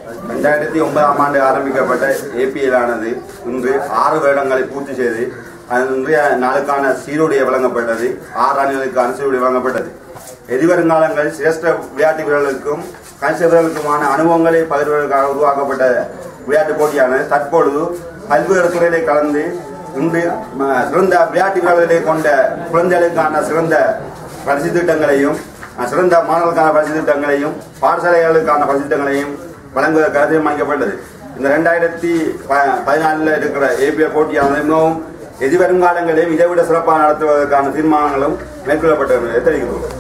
ரெண்டாயிரத்தி ஒன்பதாம் ஆண்டு ஆரம்பிக்கப்பட்ட ஏபிஎல் ஆனது இன்று ஆறு வருடங்களை பூர்த்தி செய்து அது இன்றைய நாளுக்கான சீருடைய வழங்கப்பட்டது ஆறு ஆண்டுகளுக்கான சீருடைய வழங்கப்பட்டது எதிர்வருங்காலங்கள் சிரேஷ்ட விளையாட்டு வீரர்களுக்கும் கணிசர்களுக்குமான அனுபவங்களை பகிர்வதற்காக உருவாக்கப்பட்ட விளையாட்டு போட்டியானது தற்பொழுது பல்வேறு துறையிலே கலந்து இன்று ம, சிறந்த விளையாட்டு வீரர்களை கொண்ட குழந்தைகளுக்கான சிறந்த பரிசு திட்டங்களையும் அஹ், சிறந்த மாணவர்களுக்கான பரிசு திட்டங்களையும் பாடசாலைகளுக்கான பரிசு திட்டங்களையும் வழங்குவதற்காக தீர்மானிக்கப்பட்டது இந்த ரெண்டாயிரத்தி பதினாலில் இருக்கிற ஏபிஎல் போட்டியானது மிகவும் எதிர்வரும் காலங்களிலும் இதைவிட சிறப்பாக நடத்துவதற்கான தீர்மானங்களும் மேற்கொள்ளப்பட்டது தெரிவிக்கிறோம்